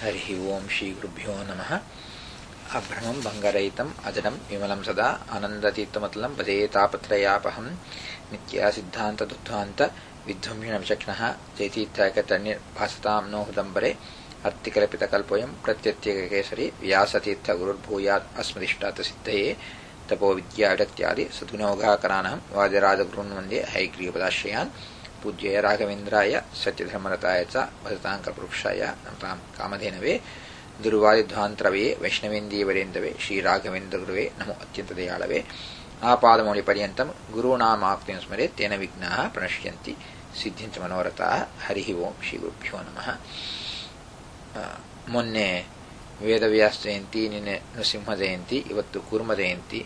हरिः ओं श्रीगुरुभ्यो नमः अभ्रमं भङ्गरहितम् अजडं विमलं सदा आनन्दतीर्थमतलं भजे तापत्रयापहं नित्या सिद्धान्तदुद्धान्त विध्वंसिणविचक्षणः जयतीर्थाकतन्यभासतां नो हृदम्बरे अर्तिकल्पितकल्पोऽयं प्रत्यत्यकेसरी व्यासतीर्थगुरुर्भूयात् अस्मदिष्टात् सिद्धये तपो विद्याविरक्त्यादि सद्गुणौघाकरानहं वादिराजगुरून् वन्दे हैग्रीयपदाश्रयान् पूज्यय राघवेन्द्राय सत्यधर्मरताय च भजताङ्कपुरुषाय नमतां कामधेनवे ದುರ್ವಾದಿಧ್ವಾಂತರವೇ ವೈಷ್ಣವೇಂದೀವರೇಂದವೇ ಶ್ರೀರಾಘವೇಂದ್ರಗುರುವೇ ನಮೋ ಅತ್ಯಂತದಯಾಳವೇ ಆಪಾದಮೌಳಿಪರ್ಯಂತಂ ಗುರುಣಾಮಾಪ್ತಿಂ ಸ್ಮರೆ ತೇನ ವಿಘ್ನಾಃ ಪ್ರಣಶ್ಯಂತಿ ಸಿದ್ಧಿಂಚ ಮನೋರಥಾಃ ಹರಿ ಓಂ ಶ್ರೀ ಗುರುಭ್ಯೋ ನಮಃ ಮೊನ್ನೆ ವೇದವ್ಯಾಸ ಜಯಂತಿ ನಿನ್ನೆ ನೃಸಿಂಹ ಜಯಂತಿ ಇವತ್ತು ಕೂರ್ಮ ಜಯಂತಿ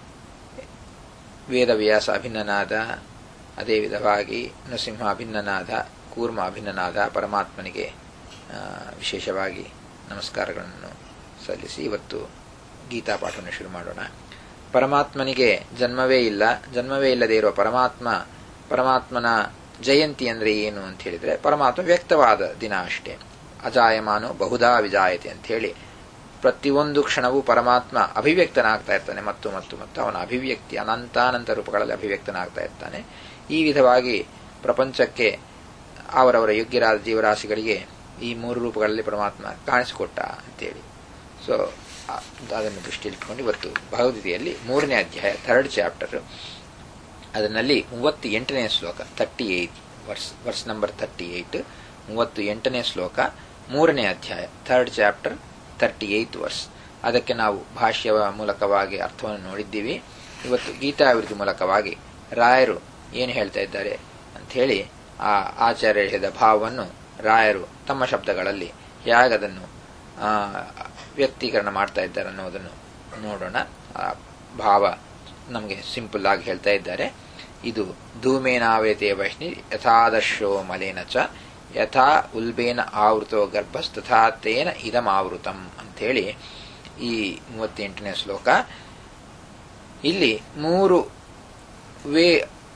ವೇದವ್ಯಾಸ ಅಭಿನ್ನನಾದ ಅದೇ ವಿಧವಾಗಿ ನೃಸಿಂಹ ಅಭಿನ್ನನಾದ ಕೂರ್ಮ ಅಭಿನ್ನನಾದ ಪರಮಾತ್ಮನಿಗೆ ವಿಶೇಷವಾಗಿ ನಮಸ್ಕಾರಗಳನ್ನು ಸಲ್ಲಿಸಿ ಇವತ್ತು ಗೀತಾ ಪಾಠವನ್ನು ಶುರು ಮಾಡೋಣ ಪರಮಾತ್ಮನಿಗೆ ಜನ್ಮವೇ ಇಲ್ಲ ಜನ್ಮವೇ ಇಲ್ಲದೆ ಇರುವ ಪರಮಾತ್ಮ ಪರಮಾತ್ಮನ ಜಯಂತಿ ಅಂದರೆ ಏನು ಅಂತ ಹೇಳಿದ್ರೆ ಪರಮಾತ್ಮ ವ್ಯಕ್ತವಾದ ದಿನ ಅಷ್ಟೇ ಅಜಾಯಮಾನು ಬಹುಧಾ ವಿಜಾಯತೆ ಅಂತ ಹೇಳಿ ಪ್ರತಿಯೊಂದು ಕ್ಷಣವೂ ಪರಮಾತ್ಮ ಅಭಿವ್ಯಕ್ತನಾಗ್ತಾ ಇರ್ತಾನೆ ಮತ್ತು ಮತ್ತು ಮತ್ತು ಅವನ ಅಭಿವ್ಯಕ್ತಿ ಅನಂತಾನಂತ ರೂಪಗಳಲ್ಲಿ ಅಭಿವ್ಯಕ್ತನಾಗ್ತಾ ಇರ್ತಾನೆ ಈ ವಿಧವಾಗಿ ಪ್ರಪಂಚಕ್ಕೆ ಅವರವರ ಯೋಗ್ಯರಾದ ಜೀವರಾಶಿಗಳಿಗೆ ಈ ಮೂರು ರೂಪಗಳಲ್ಲಿ ಪರಮಾತ್ಮ ಕಾಣಿಸಿಕೊಟ್ಟ ಅಂತೇಳಿ ಸೊ ಅದನ್ನು ದೃಷ್ಟಿಯಲ್ಲಿಟ್ಕೊಂಡು ಇವತ್ತು ಭಗವದ್ಗೀತೆಯಲ್ಲಿ ಮೂರನೇ ಅಧ್ಯಾಯ ಥರ್ಡ್ ಚಾಪ್ಟರ್ ಅದರಲ್ಲಿ ಮೂವತ್ತು ಎಂಟನೇ ಶ್ಲೋಕ thirty eight verse verse number thirty eight ಮೂವತ್ತು ಎಂಟನೇ ಶ್ಲೋಕ ಮೂರನೇ ಅಧ್ಯಾಯ third chapter thirty eight verse ಅದಕ್ಕೆ ನಾವು ಭಾಷ್ಯ ಮೂಲಕವಾಗಿ ಅರ್ಥವನ್ನು ನೋಡಿದ್ದೀವಿ ಇವತ್ತು ಗೀತಾಭಿವೃದ್ಧಿ ಮೂಲಕವಾಗಿ ರಾಯರು ಏನು ಹೇಳ್ತಾ ಇದ್ದಾರೆ ಅಂಥೇಳಿ ಆ ಆಚಾರ್ಯ ಹೇಳಿದ ಭಾವವನ್ನು ರಾಯರು ತಮ್ಮ ಶಬ್ದಗಳಲ್ಲಿ ಹೇಗದನ್ನು ವ್ಯಕ್ತೀಕರಣ ಮಾಡ್ತಾ ಇದ್ದಾರೆ ಅನ್ನೋದನ್ನು ನೋಡೋಣ ಆ ಭಾವ ನಮಗೆ ಸಿಂಪಲ್ ಆಗಿ ಹೇಳ್ತಾ ಇದ್ದಾರೆ ಇದು ಧೂಮೇನಾವೇತೆ ವೈಷ್ಣಿ ಯಥಾದರ್ಶೋ ಮಲೇನ ಚ ಯಥಾ ಉಲ್ಬೇನ ಆವೃತೋ ಗರ್ಭಸ್ತಥಾ ತೇನ ಇದಮಾವೃತಂ ಅಂಥೇಳಿ ಈ ಮೂವತ್ತೆಂಟನೇ ಶ್ಲೋಕ ಇಲ್ಲಿ ಮೂರು ವೇ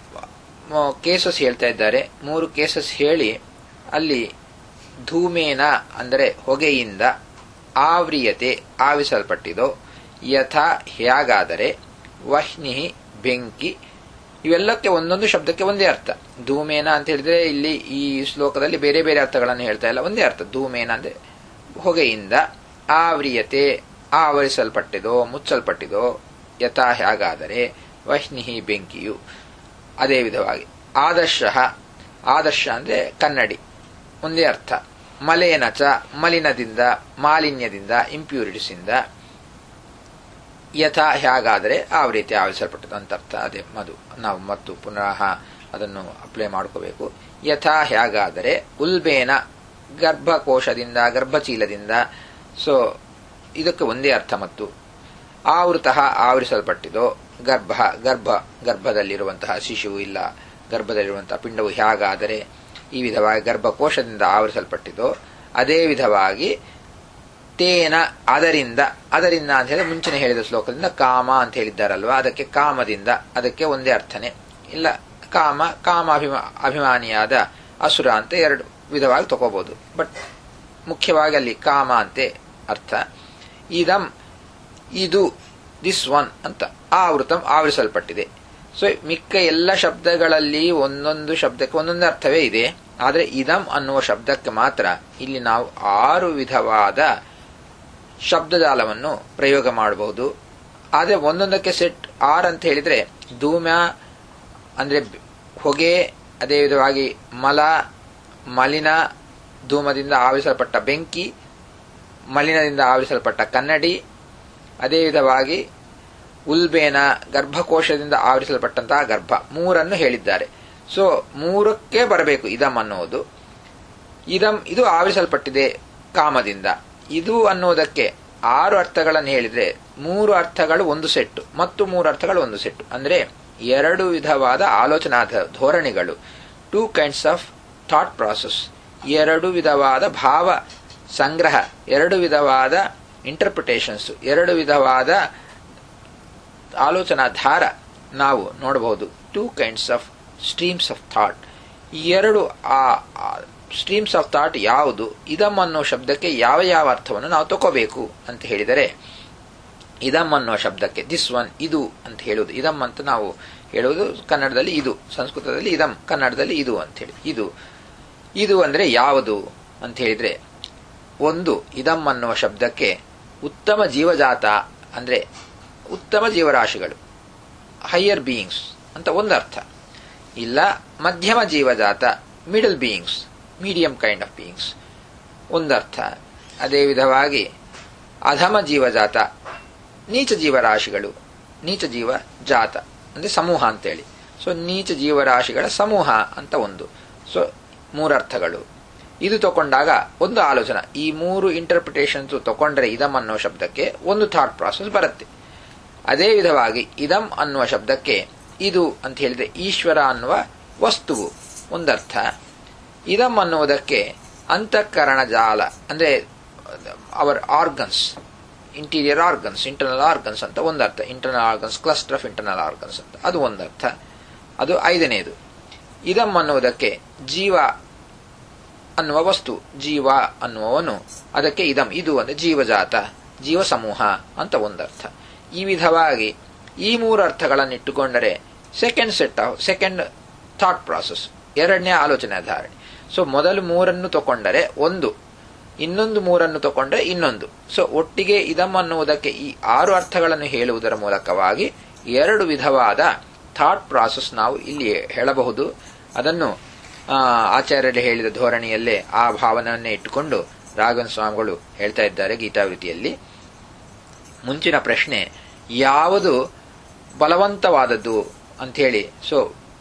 ಕೇಸಸ್ ಹೇಳ್ತಾ ಇದ್ದಾರೆ ಮೂರು ಕೇಸಸ್ ಹೇಳಿ ಅಲ್ಲಿ ಧೂಮೇನ ಅಂದರೆ ಹೊಗೆಯಿಂದ ಆವ್ರಿಯತೆ ಆವಿಸಲ್ಪಟ್ಟಿದೋ ಯಥಾ ಹೇಗಾದರೆ ವಹ್ನಿ ಬೆಂಕಿ ಇವೆಲ್ಲಕ್ಕೆ ಒಂದೊಂದು ಶಬ್ದಕ್ಕೆ ಒಂದೇ ಅರ್ಥ ಧೂಮೇನ ಅಂತ ಹೇಳಿದ್ರೆ ಇಲ್ಲಿ ಈ ಶ್ಲೋಕದಲ್ಲಿ ಬೇರೆ ಬೇರೆ ಅರ್ಥಗಳನ್ನು ಹೇಳ್ತಾ ಇಲ್ಲ ಒಂದೇ ಅರ್ಥ ಧೂಮೇನ ಅಂದ್ರೆ ಹೊಗೆಯಿಂದ ಆವ್ರಿಯತೆ ಆವರಿಸಲ್ಪಟ್ಟಿದೋ ಮುಚ್ಚಲ್ಪಟ್ಟಿದೋ ಯಥಾ ಹೇಗಾದರೆ ವಹ್ನಿ ಬೆಂಕಿಯು ಅದೇ ವಿಧವಾಗಿ ಆದರ್ಶ ಆದರ್ಶ ಅಂದ್ರೆ ಕನ್ನಡಿ ಒಂದೇ ಅರ್ಥ ಮಲೇನ ಚ ಮಲಿನದಿಂದ ಮಾಲಿನ್ಯದಿಂದ ಇಂಪ್ಯೂರಿಟೀಸಿಂದ ಯಥಾ ಹೇಗಾದರೆ ಆ ರೀತಿ ಆವರಿಸಲ್ಪಟ್ಟದ್ದು ಅಂತ ಅರ್ಥ ಅದೇ ಮದು ನಾವು ಮತ್ತು ಪುನಃ ಅದನ್ನು ಅಪ್ಲೈ ಮಾಡ್ಕೋಬೇಕು ಯಥಾ ಹೇಗಾದರೆ ಉಲ್ಬೇನ ಗರ್ಭಕೋಶದಿಂದ ಗರ್ಭಚೀಲದಿಂದ ಸೊ ಇದಕ್ಕೆ ಒಂದೇ ಅರ್ಥ ಮತ್ತು ಆವೃತ ಆವರಿಸಲ್ಪಟ್ಟಿದೋ ಗರ್ಭ ಗರ್ಭ ಗರ್ಭದಲ್ಲಿರುವಂತಹ ಶಿಶು ಇಲ್ಲ ಗರ್ಭದಲ್ಲಿರುವಂತಹ ಪಿಂಡವು ಹೇಗಾದರೆ ಈ ವಿಧವಾಗಿ ಗರ್ಭಕೋಶದಿಂದ ಆವರಿಸಲ್ಪಟ್ಟಿದೋ ಅದೇ ವಿಧವಾಗಿ ತೇನ ಅದರಿಂದ ಅದರಿಂದ ಅಂತ ಹೇಳಿ ಮುಂಚೆನೆ ಹೇಳಿದ ಶ್ಲೋಕದಿಂದ ಕಾಮ ಅಂತ ಹೇಳಿದ್ದಾರಲ್ವಾ ಅದಕ್ಕೆ ಕಾಮದಿಂದ ಅದಕ್ಕೆ ಒಂದೇ ಅರ್ಥನೆ ಇಲ್ಲ ಕಾಮ ಕಾಮ ಅಭಿಮಾ ಅಭಿಮಾನಿಯಾದ ಅಸುರ ಅಂತ ಎರಡು ವಿಧವಾಗಿ ತಗೋಬಹುದು ಬಟ್ ಮುಖ್ಯವಾಗಿ ಅಲ್ಲಿ ಕಾಮ ಅಂತೆ ಅರ್ಥ ಇದಂ ಇದು ದಿಸ್ ಒನ್ ಅಂತ ಆವೃತಂ ಆವರಿಸಲ್ಪಟ್ಟಿದೆ ಸೊ ಮಿಕ್ಕ ಎಲ್ಲ ಶಬ್ದಗಳಲ್ಲಿ ಒಂದೊಂದು ಶಬ್ದಕ್ಕೆ ಒಂದೊಂದು ಅರ್ಥವೇ ಇದೆ ಆದರೆ ಇದಂ ಅನ್ನುವ ಶಬ್ದಕ್ಕೆ ಮಾತ್ರ ಇಲ್ಲಿ ನಾವು ಆರು ವಿಧವಾದ ಶಬ್ದಜಾಲವನ್ನು ಪ್ರಯೋಗ ಮಾಡಬಹುದು ಆದರೆ ಒಂದೊಂದಕ್ಕೆ ಸೆಟ್ ಆರ್ ಅಂತ ಹೇಳಿದ್ರೆ ಧೂಮ ಅಂದ್ರೆ ಹೊಗೆ ಅದೇ ವಿಧವಾಗಿ ಮಲ ಮಲಿನ ಧೂಮದಿಂದ ಆವರಿಸಲ್ಪಟ್ಟ ಬೆಂಕಿ ಮಲಿನದಿಂದ ಆವರಿಸಲ್ಪಟ್ಟ ಕನ್ನಡಿ ಅದೇ ವಿಧವಾಗಿ ಉಲ್ಬೇನ ಗರ್ಭಕೋಶದಿಂದ ಆವರಿಸಲ್ಪಟ್ಟಂತಹ ಗರ್ಭ ಮೂರನ್ನು ಹೇಳಿದ್ದಾರೆ ಸೊ ಮೂರಕ್ಕೆ ಬರಬೇಕು ಇದಂ ಅನ್ನುವುದು ಇದಂ ಇದು ಆವರಿಸಲ್ಪಟ್ಟಿದೆ ಕಾಮದಿಂದ ಇದು ಅನ್ನೋದಕ್ಕೆ ಆರು ಅರ್ಥಗಳನ್ನು ಹೇಳಿದ್ರೆ ಮೂರು ಅರ್ಥಗಳು ಒಂದು ಸೆಟ್ಟು ಮತ್ತು ಮೂರು ಅರ್ಥಗಳು ಒಂದು ಸೆಟ್ಟು ಅಂದ್ರೆ ಎರಡು ವಿಧವಾದ ಆಲೋಚನಾ ಧೋರಣೆಗಳು two kinds of thought process ಎರಡು ವಿಧವಾದ ಭಾವ ಸಂಗ್ರಹ ಎರಡು ವಿಧವಾದ ಇಂಟರ್ಪ್ರಿಟೇಷನ್ಸ್ ಎರಡು ವಿಧವಾದ ಆಲೋಚನಾ ಧಾರ ನಾವು ನೋಡಬಹುದು two kinds of streams of thought ಈ ಎರಡು ಆ ಸ್ಟ್ರೀಮ್ಸ್ ಆಫ್ ಥಾಟ್ ಯಾವುದು ಇದಮ್ ಅನ್ನೋ ಶಬ್ದಕ್ಕೆ ಯಾವ ಯಾವ ಅರ್ಥವನ್ನು ನಾವು ತಗೋಬೇಕು ಅಂತ ಹೇಳಿದರೆ ಇದಮ್ ಅನ್ನೋ ಶಬ್ದಕ್ಕೆ ದಿಸ್ ಒನ್ ಇದು ಅಂತ ಹೇಳುವುದು ಇದಮ್ ಅಂತ ನಾವು ಹೇಳುವುದು ಕನ್ನಡದಲ್ಲಿ ಇದು ಸಂಸ್ಕೃತದಲ್ಲಿ ಇದಮ್ ಕನ್ನಡದಲ್ಲಿ ಇದು ಅಂತ ಹೇಳಿ ಇದು ಇದು ಅಂದ್ರೆ ಯಾವುದು ಅಂತ ಹೇಳಿದ್ರೆ ಒಂದು ಇದಮ್ ಅನ್ನುವ ಶಬ್ದಕ್ಕೆ ಉತ್ತಮ ಜೀವಜಾತ ಅಂದ್ರೆ ಉತ್ತಮ ಜೀವರಾಶಿಗಳು ಹೈಯರ್ ಬೀಯಿಂಗ್ಸ್ ಅಂತ ಒಂದು ಅರ್ಥ ಇಲ್ಲ ಮಧ್ಯಮ ಜೀವಜಾತ middle beings medium kind of beings ಒಂದರ್ಥ ಅದೇ ವಿಧವಾಗಿ ಅಧಮ ಜೀವಜಾತ ನೀಚ ಜೀವರಾಶಿಗಳು ನೀಚ ಜೀವ ಜಾತ ಅಂದ್ರೆ ಸಮೂಹ ಅಂತೇಳಿ ಸೊ ನೀಚ ಜೀವರಾಶಿಗಳ ಸಮೂಹ ಅಂತ ಒಂದು ಸೊ ಮೂರರ್ಥಗಳು ಇದು ತಗೊಂಡಾಗ ಒಂದು ಆಲೋಚನೆ ಈ ಮೂರು ಇಂಟರ್ಪ್ರಿಟೇಷನ್ಸ್ ತಗೊಂಡ್ರೆ ಇದಮ್ ಅನ್ನೋ ಶಬ್ದಕ್ಕೆ ಒಂದು ಥಾಟ್ ಪ್ರಾಸೆಸ್ ಬರುತ್ತೆ ಅದೇ ವಿಧವಾಗಿ ಇದಮ್ ಅನ್ನುವ ಶಬ್ದಕ್ಕೆ ಇದು ಅಂತ ಹೇಳಿದ್ರೆ ಈಶ್ವರ ಅನ್ನುವ ವಸ್ತುವು ಒಂದರ್ಥ ಇದಮ್ ಅನ್ನುವುದಕ್ಕೆ ಅಂತಃಕರಣ ಜಾಲ ಅಂದ್ರೆ our organs interior organs internal organs ಅಂತ ಒಂದರ್ಥ internal organs cluster of internal organs ಅಂತ ಅದು ಒಂದರ್ಥ ಅದು ಐದನೇದು ಇದಮ್ ಅನ್ನುವುದಕ್ಕೆ ಜೀವ ಅನ್ನುವ ವಸ್ತು ಜೀವ ಅನ್ನುವವನು ಅದಕ್ಕೆ ಇದಂ ಇದು ಅಂದ್ರೆ ಜೀವಜಾತ ಜೀವ ಸಮೂಹ ಅಂತ ಒಂದರ್ಥ ಈ ವಿಧವಾಗಿ ಈ ಮೂರು ಅರ್ಥಗಳನ್ನು ಇಟ್ಟುಕೊಂಡರೆ second set of second thought process ಎರಡನೇ ಆಲೋಚನೆ ಧಾರಣೆ ಸೊ ಮೊದಲು ಮೂರನ್ನು ತಗೊಂಡರೆ ಒಂದು ಇನ್ನೊಂದು ಮೂರನ್ನು ತಗೊಂಡ್ರೆ ಇನ್ನೊಂದು ಸೊ ಒಟ್ಟಿಗೆ ಇದಮ್ ಅನ್ನುವುದಕ್ಕೆ ಈ ಆರು ಅರ್ಥಗಳನ್ನು ಹೇಳುವುದರ ಮೂಲಕವಾಗಿ ಎರಡು ವಿಧವಾದ ಥಾಟ್ ಪ್ರಾಸೆಸ್ ನಾವು ಇಲ್ಲಿ ಹೇಳಬಹುದು ಅದನ್ನು ಆಚಾರ್ಯರು ಹೇಳಿದ ಧೋರಣೆಯಲ್ಲೇ ಆ ಭಾವನೆಯನ್ನೇ ಇಟ್ಟುಕೊಂಡು ರಾಘವನ್ ಸ್ವಾಮಿಗಳು ಹೇಳ್ತಾ ಇದ್ದಾರೆ ಗೀತಾವೃತಿಯಲ್ಲಿ ಮುಂಚಿನ ಪ್ರಶ್ನೆ ಯಾವುದು ಬಲವಂತವಾದದ್ದು ಅಂಥೇಳಿ ಸೊ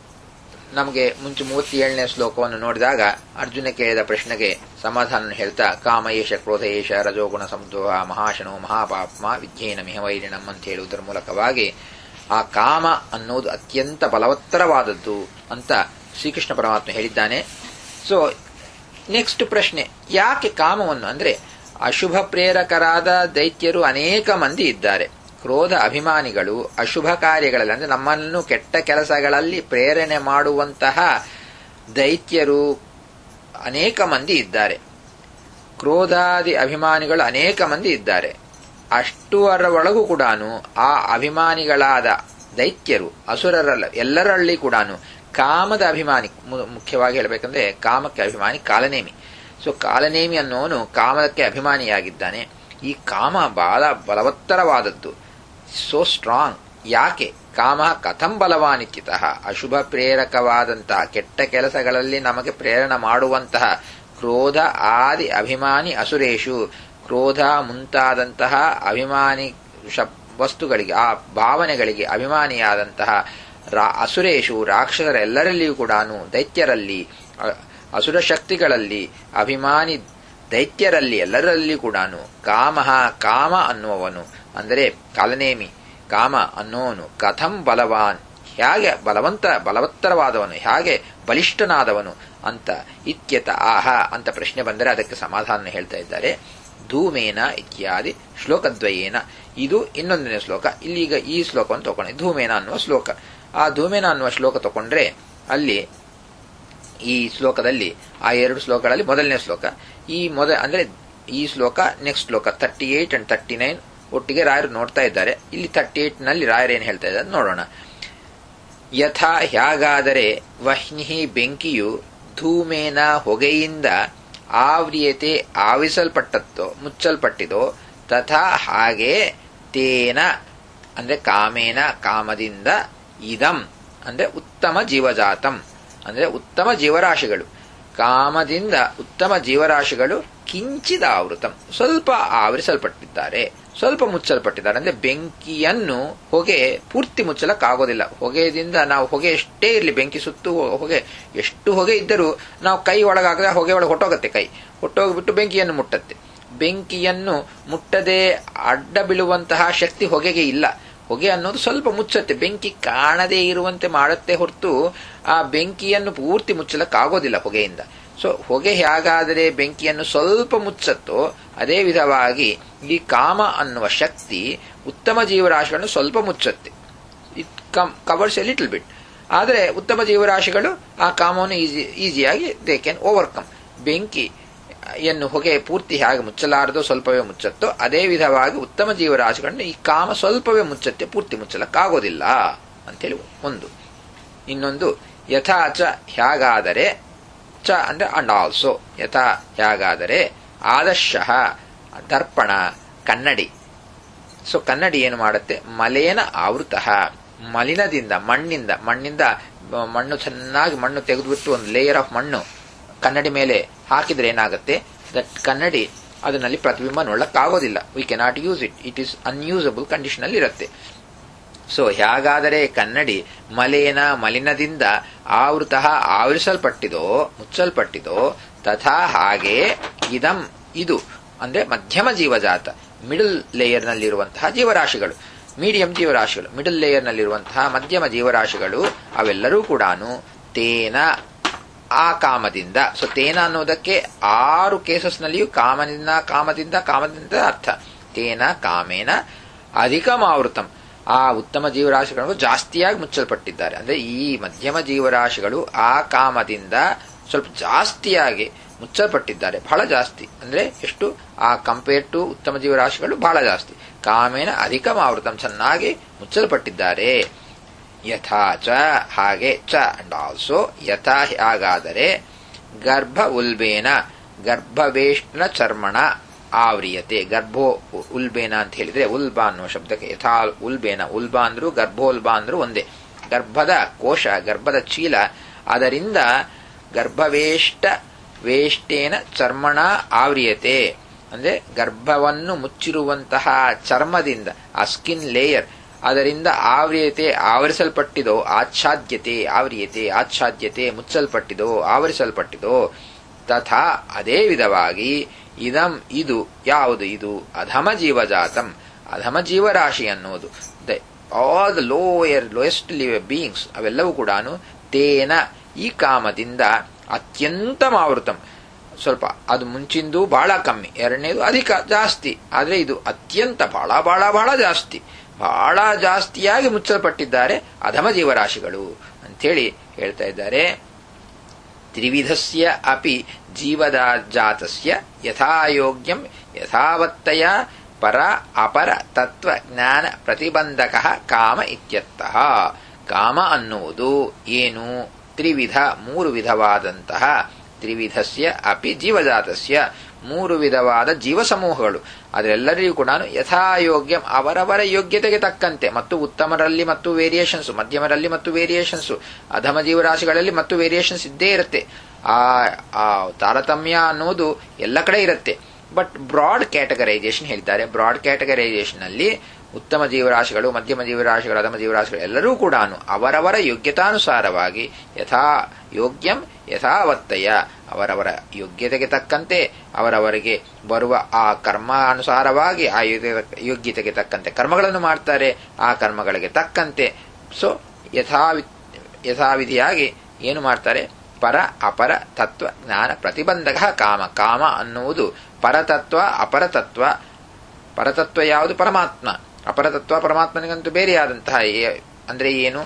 ನಮಗೆ ಮುಂಚೆ ಮೂವತ್ತೇಳನೇ ಶ್ಲೋಕವನ್ನು ನೋಡಿದಾಗ ಅರ್ಜುನ ಕೇಳಿದ ಪ್ರಶ್ನೆಗೆ ಸಮಾಧಾನ ಹೇಳ್ತಾ ಕಾಮ ಏಷ ಕ್ರೋಧ ಏಷ ರಜೋಗುಣ ಸಮುದ್ವ ಮಹಾಶನೋ ಮಹಾಪಾಪ್ಮ ವಿಜ್ಞೇನ ಮಿಹವೈರಿಣಂ ಅಂತ ಹೇಳುವುದರ ಮೂಲಕವಾಗಿ ಆ ಕಾಮ ಅನ್ನೋದು ಅತ್ಯಂತ ಬಲವತ್ತರವಾದದ್ದು ಅಂತ ಶ್ರೀಕೃಷ್ಣ ಪರಮಾತ್ಮ ಹೇಳಿದ್ದಾನೆ ಸೊ ನೆಕ್ಸ್ಟ್ ಪ್ರಶ್ನೆ ಯಾಕೆ ಕಾಮವನ್ನು ಅಂದ್ರೆ ಅಶುಭ ಪ್ರೇರಕರಾದ ದೈತ್ಯರು ಅನೇಕ ಮಂದಿ ಇದ್ದಾರೆ ಕ್ರೋಧ ಅಭಿಮಾನಿಗಳು ಅಶುಭ ಕಾರ್ಯಗಳಲ್ಲಿ ಅಂದ್ರೆ ನಮ್ಮನ್ನು ಕೆಟ್ಟ ಕೆಲಸಗಳಲ್ಲಿ ಪ್ರೇರಣೆ ಮಾಡುವಂತಹ ದೈತ್ಯರು ಅನೇಕ ಮಂದಿ ಇದ್ದಾರೆ ಕ್ರೋಧಾದಿ ಅಭಿಮಾನಿಗಳು ಅನೇಕ ಮಂದಿ ಇದ್ದಾರೆ ಅಷ್ಟುವರ ಒಳಗೂ ಕೂಡ ಆ ಅಭಿಮಾನಿಗಳಾದ ದೈತ್ಯರು ಅಸುರರಲ್ಲ ಎಲ್ಲರಲ್ಲಿ ಕೂಡ ಕಾಮದ ಅಭಿಮಾನಿ ಮುಖ್ಯವಾಗಿ ಹೇಳಬೇಕಂದ್ರೆ ಕಾಮಕ್ಕೆ ಅಭಿಮಾನಿ ಕಾಲನೇಮಿ ಸೊ ಕಾಲನೇಮಿ ಅನ್ನೋನು ಕಾಮದಕ್ಕೆ ಅಭಿಮಾನಿಯಾಗಿದ್ದಾನೆ ಈ ಕಾಮ ಬಹಳ ಬಲವತ್ತರವಾದದ್ದು ಸೋ ಸ್ಟ್ರಾಂಗ್ ಯಾಕೆ ಕಾಮ ಕಥಂ ಬಲವಾನಿತ್ಯತಃ ಅಶುಭ ಪ್ರೇರಕವಾದಂತಹ ಕೆಟ್ಟ ಕೆಲಸಗಳಲ್ಲಿ ನಮಗೆ ಪ್ರೇರಣೆ ಮಾಡುವಂತಹ ಕ್ರೋಧ ಆದಿ ಅಭಿಮಾನಿ ಅಸುರೇಶು ಕ್ರೋಧ ಮುಂತಾದಂತಹ ಅಭಿಮಾನಿ ವಸ್ತುಗಳಿಗೆ ಆ ಭಾವನೆಗಳಿಗೆ ಅಭಿಮಾನಿಯಾದಂತಹ ಅಸುರೇಶು ರಾಕ್ಷಸರೆಲ್ಲರಲ್ಲಿಯೂ ಕೂಡ ದೈತ್ಯರಲ್ಲಿ ಅಸುರ ಶಕ್ತಿಗಳಲ್ಲಿ ಅಭಿಮಾನಿ ದೈತ್ಯರಲ್ಲಿ ಎಲ್ಲರಲ್ಲಿ ಕೂಡ ಕಾಮ ಕಾಮ ಅನ್ನುವವನು ಅಂದರೆ ಕಾಲನೇಮಿ ಕಾಮ ಅನ್ನೋನು ಕಥಂ ಬಲವಾನ್ ಹೇಗೆ ಬಲವಂತ ಬಲವತ್ತರವಾದವನು ಹೇಗೆ ಬಲಿಷ್ಠನಾದವನು ಅಂತ ಇತ್ಯತ ಆಹ ಅಂತ ಪ್ರಶ್ನೆ ಬಂದರೆ ಅದಕ್ಕೆ ಸಮಾಧಾನ ಹೇಳ್ತಾ ಇದ್ದಾರೆ ಧೂಮೇನ ಇತ್ಯಾದಿ ಶ್ಲೋಕದ್ವಯೇನ ಇದು ಇನ್ನೊಂದನೇ ಶ್ಲೋಕ ಇಲ್ಲೀಗ ಈ ಶ್ಲೋಕವನ್ನು ತಗೊಂಡೆ ಧೂಮೇನ ಅನ್ನುವ ಶ್ಲೋಕ ಆ ಧೂಮೇನ ಅನ್ನುವ ಶ್ಲೋಕ ತಗೊಂಡ್ರೆ ಅಲ್ಲಿ ಈ ಶ್ಲೋಕದಲ್ಲಿ ಆ ಎರಡು ಶ್ಲೋಕಗಳಲ್ಲಿ ಮೊದಲನೇ ಶ್ಲೋಕ ಈ ಮೊದ ಅಂದ್ರೆ ಈ ಶ್ಲೋಕ ನೆಕ್ಸ್ಟ್ ಶ್ಲೋಕ thirty eight and thirty nine ಒಟ್ಟಿಗೆ ರಾಯರು ನೋಡ್ತಾ ಇದ್ದಾರೆ ಇಲ್ಲಿ ತರ್ಟಿ ಏಟ್ ನಲ್ಲಿ ರಾಯರು ಏನು ಹೇಳ್ತಾ ಇದ್ದಾರೆ ನೋಡೋಣ ಯಥಾ ಹೇಗಾದರೆ ವಹ್ನಿ ಬೆಂಕಿಯು ಧೂಮೇನ ಹೊಗೆಯಿಂದ ಆವ್ರಿಯತೆ ಆವಿಸಲ್ಪಟ್ಟತ್ತೋ ಮುಚ್ಚಲ್ಪಟ್ಟಿದೋ ತಥಾ ಹಾಗೆ ತೇನ ಅಂದ್ರೆ ಕಾಮೇನ ಕಾಮದಿಂದ ಇದಂ ಅಂದ್ರೆ ಉತ್ತಮ ಜೀವಜಾತಂ ಅಂದ್ರೆ ಉತ್ತಮ ಜೀವರಾಶಿಗಳು ಕಾಮದಿಂದ ಉತ್ತಮ ಜೀವರಾಶಿಗಳು ಕಿಂಚಿದ ಆವೃತಂ ಸ್ವಲ್ಪ ಆವರಿಸಲ್ಪಟ್ಟಿದ್ದಾರೆ ಸ್ವಲ್ಪ ಮುಚ್ಚಲ್ಪಟ್ಟಿದ್ದಾರೆ ಅಂದ್ರೆ ಬೆಂಕಿಯನ್ನು ಹೊಗೆ ಪೂರ್ತಿ ಮುಚ್ಚಲಕ್ಕಾಗೋದಿಲ್ಲ ಹೊಗೆದಿಂದ ನಾವು ಹೊಗೆ ಎಷ್ಟೇ ಇರಲಿ ಬೆಂಕಿ ಸುತ್ತು ಹೊಗೆ ಎಷ್ಟು ಹೊಗೆ ಇದ್ದರೂ ನಾವು ಕೈ ಒಳಗಾಗದೆ ಹೊಗೆ ಒಳಗೆ ಹೊಟ್ಟೋಗತ್ತೆ ಕೈ ಹೊಟ್ಟೋಗ್ಬಿಟ್ಟು ಬೆಂಕಿಯನ್ನು ಮುಟ್ಟತ್ತೆ ಬೆಂಕಿಯನ್ನು ಮುಟ್ಟದೆ ಅಡ್ಡ ಬೀಳುವಂತಹ ಶಕ್ತಿ ಹೊಗೆಗೆ ಇಲ್ಲ ಹೊಗೆ ಅನ್ನೋದು ಸ್ವಲ್ಪ ಮುಚ್ಚತ್ತೆ ಬೆಂಕಿ ಕಾಣದೇ ಇರುವಂತೆ ಮಾಡುತ್ತೆ ಹೊರತು ಆ ಬೆಂಕಿಯನ್ನು ಪೂರ್ತಿ ಮುಚ್ಚಲಕ್ಕಾಗೋದಿಲ್ಲ ಹೊಗೆಯಿಂದ ಸೊ ಹೊಗೆ ಹೇಗಾದರೆ ಬೆಂಕಿಯನ್ನು ಸ್ವಲ್ಪ ಮುಚ್ಚತ್ತೋ ಅದೇ ವಿಧವಾಗಿ ಈ ಕಾಮ ಅನ್ನುವ ಶಕ್ತಿ ಉತ್ತಮ ಜೀವರಾಶಿಗಳನ್ನು ಸ್ವಲ್ಪ ಮುಚ್ಚತ್ತೆ it come covers a little bit ಆದರೆ ಉತ್ತಮ ಜೀವರಾಶಿಗಳು ಆ ಕಾಮವನ್ನು ಈಸಿ ಈಸಿಯಾಗಿ ದೇ ಕ್ಯಾನ್ ಓವರ್ಕಮ್ ಬೆಂಕಿ ಯನ್ನು ಹೊಗೆ ಪೂರ್ತಿ ಹೇಗೆ ಮುಚ್ಚಲಾರದೋ ಸ್ವಲ್ಪವೇ ಮುಚ್ಚತ್ತೋ ಅದೇ ವಿಧವಾಗಿ ಉತ್ತಮ ಜೀವರಾಶಿಗಳನ್ನು ಈ ಕಾಮ ಸ್ವಲ್ಪವೇ ಮುಚ್ಚತ್ತೆ ಪೂರ್ತಿ ಮುಚ್ಚಲಕ್ಕಾಗೋದಿಲ್ಲ ಅಂತೇಳಿ ಒಂದು ಇನ್ನೊಂದು ಯಥಾಚ ಹೇಗಾದರೆ ಚ ಅಂದ್ರೆ ಅಂಡ್ ಆಲ್ಸೋ ಯಥಾ ಹೇಗಾದರೆ ಆದರ್ಶ ದರ್ಪಣ ಕನ್ನಡಿ ಸೊ ಕನ್ನಡಿ ಏನು ಮಾಡುತ್ತೆ ಮಲೇನ ಆವೃತ ಮಲಿನದಿಂದ ಮಣ್ಣಿಂದ ಮಣ್ಣಿಂದ ಮಣ್ಣು ಚೆನ್ನಾಗಿ ಮಣ್ಣು ತೆಗೆದುಬಿಟ್ಟು ಒಂದು ಲೇಯರ್ ಆಫ್ ಮಣ್ಣು ಕನ್ನಡಿ ಮೇಲೆ ಹಾಕಿದ್ರೆ ಏನಾಗುತ್ತೆ ದಟ್ ಕನ್ನಡಿ ಅದರಲ್ಲಿ ಪ್ರತಿಬಿಂಬ ನೋಡಕ್ಕಾಗೋದಿಲ್ಲ we cannot use it it is unusable condition ಅಲ್ಲಿ ಇರುತ್ತೆ ಸೊ ಹೇಗಾದರೆ ಕನ್ನಡಿ ಮಲೇನ ಮಲಿನದಿಂದ ಆವೃತ ಆವರಿಸಲ್ಪಟ್ಟಿದೋ ಮುಚ್ಚಲ್ಪಟ್ಟಿದೋ ತಥಾ ಹಾಗೆ ಇದಂ ಇದು ಅಂದ್ರೆ ಮಧ್ಯಮ ಜೀವಜಾತ ಮಿಡಲ್ ಲೇಯರ್ ನಲ್ಲಿರುವಂತಹ ಜೀವರಾಶಿಗಳು ಮೀಡಿಯಂ ಜೀವರಾಶಿಗಳು ಮಿಡಲ್ ಲೇಯರ್ ನಲ್ಲಿರುವಂತಹ ಮಧ್ಯಮ ಜೀವರಾಶಿಗಳು ಅವೆಲ್ಲರೂ ಕೂಡ ತೇನ ಆ ಕಾಮದಿಂದ ಸೊ ತೇನ ಅನ್ನೋದಕ್ಕೆ ಆರು ಕೇಸಸ್ನಲ್ಲಿಯೂ ಕಾಮನಿಂದ ಕಾಮದಿಂದ ಕಾಮದಿಂದ ಅರ್ಥ ತೇನ ಕಾಮೇನ ಅಧಿಕಮಾವೃತಂ ಆ ಉತ್ತಮ ಜೀವರಾಶಿಗಳು ಜಾಸ್ತಿಯಾಗಿ ಮುಚ್ಚಲ್ಪಟ್ಟಿದ್ದಾರೆ ಅಂದ್ರೆ ಈ ಮಧ್ಯಮ ಜೀವರಾಶಿಗಳು ಆ ಕಾಮದಿಂದ ಸ್ವಲ್ಪ ಜಾಸ್ತಿಯಾಗಿ ಮುಚ್ಚಲ್ಪಟ್ಟಿದ್ದಾರೆ ಬಹಳ ಜಾಸ್ತಿ ಅಂದ್ರೆ ಎಷ್ಟು ಆ ಕಂಪೇರ್ ಟು ಉತ್ತಮ ಜೀವರಾಶಿಗಳು ಬಹಳ ಜಾಸ್ತಿ ಕಾಮೇನ ಅಧಿಕಮಾವೃತಂ ಚೆನ್ನಾಗಿ ಮುಚ್ಚಲ್ಪಟ್ಟಿದ್ದಾರೆ ಯಥಾ ಚ ಹಾಗೆ ಚ ಅಂಡ್ ಆಲ್ಸೋ ಯಥಾ ಹಾಗಾದರೆ ಗರ್ಭ ಉಲ್ಬೇನ ಗರ್ಭವೇಷ್ಣ ಚರ್ಮಣ ಆವ್ರಿಯತೆ ಗರ್ಭೋ ಉಲ್ಬೇನ ಅಂತ ಹೇಳಿದ್ರೆ ಉಲ್ಬ ಅನ್ನುವ ಶಬ್ದಕ್ಕೆ ಯಥಾ ಉಲ್ಬೇನ ಉಲ್ಬ ಅಂದ್ರು ಗರ್ಭೋಲ್ಬ ಅಂದ್ರು ಒಂದೇ ಗರ್ಭದ ಕೋಶ ಗರ್ಭದ ಚೀಲ ಅದರಿಂದ ಗರ್ಭವೇಷ್ಟ ವೇಷ್ಟೇನ ಚರ್ಮಣ ಆವ್ರಿಯತೆ ಅಂದ್ರೆ ಗರ್ಭವನ್ನು ಮುಚ್ಚಿರುವಂತಹ ಚರ್ಮದಿಂದ ಆ ಸ್ಕಿನ್ ಲೇಯರ್ ಅದರಿಂದ ಆವ್ರಿಯತೆ ಆವರಿಸಲ್ಪಟ್ಟಿದೋ ಆಚ್ಛಾದ್ಯತೆ ಆವ್ರಿಯತೆ ಆಚ್ಛಾದ್ಯತೆ ಮುಚ್ಚಲ್ಪಟ್ಟಿದೋ ಆವರಿಸಲ್ಪಟ್ಟಿದೋ ತಥಾ ಅದೇ ವಿಧವಾಗಿ ಇದಂ ಇದು ಯಾವುದು ಇದು ಅಧಮ ಜೀವಜಾತಂ ಅಧಮ ಜೀವರಾಶಿ ಅನ್ನುವುದು all the lower lowest live beings ಅವೆಲ್ಲವೂ ಕೂಡ ತೇನ ಈ ಕಾಮದಿಂದ ಅತ್ಯಂತ ಮಾವೃತಂ ಸ್ವಲ್ಪ ಅದು ಮುಂಚಿಂದು ಬಹಳ ಕಮ್ಮಿ ಎರಡನೇದು ಅಧಿಕ ಜಾಸ್ತಿ ಆದ್ರೆ ಇದು ಅತ್ಯಂತ ಬಹಳ ಬಹಳ ಬಹಳ ಜಾಸ್ತಿ ಬಹಳ ಜಾಸ್ತಿಯಾಗಿ ಮುಚ್ಚಲ್ಪಟ್ಟಿದ್ದಾರೆ ಅಧಮ ಜೀವರಾಶಿಗಳು ಅಂಥೇಳಿ ಹೇಳ್ತಾ ಇದ್ದಾರೆ ತ್ರಿವಿಧಸ್ಯ ಅಪಿ ಜೀವದಾಜಾತಸ್ಯ ಯಥಾಯೋಗ್ಯಂ ಯಥಾವತ್ತಯ ಪರ ಅಪರ ತತ್ವ ಜ್ಞಾನ ಪ್ರತಿಬಂಧಕ ಕಾಮ ಇತ್ಯರ್ಥಃ ಕಾಮ ಅನ್ನುವುದು ಏನು ತ್ರಿವಿಧ ಮೂರು ವಿಧವಾದಂತಹ ತ್ರಿವಿಧಸ್ಯ ಅಪಿ ಜೀವಜಾತಸ್ಯ ಮೂರು ವಿಧವಾದ ಜೀವ ಸಮೂಹಗಳು ಅದರೆಲ್ಲರಿಗೂ ಕೂಡ ಯಥಾಯೋಗ್ಯ ಅವರವರ ಯೋಗ್ಯತೆಗೆ ತಕ್ಕಂತೆ ಮತ್ತು ಉತ್ತಮರಲ್ಲಿ ಮತ್ತು ವೇರಿಯೇಷನ್ಸ್ ಮಧ್ಯಮರಲ್ಲಿ ಮತ್ತು ವೇರಿಯೇಷನ್ಸ್ ಅಧಮ ಜೀವರಾಶಿಗಳಲ್ಲಿ ಮತ್ತು ವೇರಿಯೇಷನ್ಸ್ ಇದ್ದೇ ಇರುತ್ತೆ ಆ ಆ ತಾರತಮ್ಯ ಅನ್ನೋದು ಎಲ್ಲ ಕಡೆ ಇರುತ್ತೆ ಬಟ್ ಬ್ರಾಡ್ ಕ್ಯಾಟಗರೈಸೇಷನ್ ಹೇಳ್ತಾರೆ ಬ್ರಾಡ್ ಕ್ಯಾಟಗರೈಸೇಷನ್ ಅಲ್ಲಿ ಉತ್ತಮ ಜೀವರಾಶಿಗಳು ಮಧ್ಯಮ ಜೀವರಾಶಿಗಳು ಅಧಮ ಜೀವರಾಶಿಗಳು ಎಲ್ಲರೂ ಕೂಡ ಅವರವರ ಯೋಗ್ಯತಾನುಸಾರವಾಗಿ ಯಥಾ ಯೋಗ್ಯಂ ಯಥಾವತ್ತಯ ಅವರವರ ಯೋಗ್ಯತೆಗೆ ತಕ್ಕಂತೆ ಅವರವರಿಗೆ ಬರುವ ಆ ಕರ್ಮಾನುಸಾರವಾಗಿ ಆ ಯೋಗ್ಯತೆಗೆ ತಕ್ಕಂತೆ ಕರ್ಮಗಳನ್ನು ಮಾಡ್ತಾರೆ ಆ ಕರ್ಮಗಳಿಗೆ ತಕ್ಕಂತೆ ಸೊ ಯಥಾವಿ ಯಥಾವಿಧಿಯಾಗಿ ಏನು ಮಾಡ್ತಾರೆ ಪರ ಅಪರ ತತ್ವ ಜ್ಞಾನ ಪ್ರತಿಬಂಧಕ ಕಾಮ ಕಾಮ ಅನ್ನುವುದು ಪರತತ್ವ ಅಪರತತ್ವ ಪರತತ್ವ ಯಾವುದು ಪರಮಾತ್ಮ ಅಪರತತ್ವ ಪರಮಾತ್ಮನಿಗಂತೂ ಬೇರೆಯಾದಂತಹ ಅಂದ್ರೆ ಏನು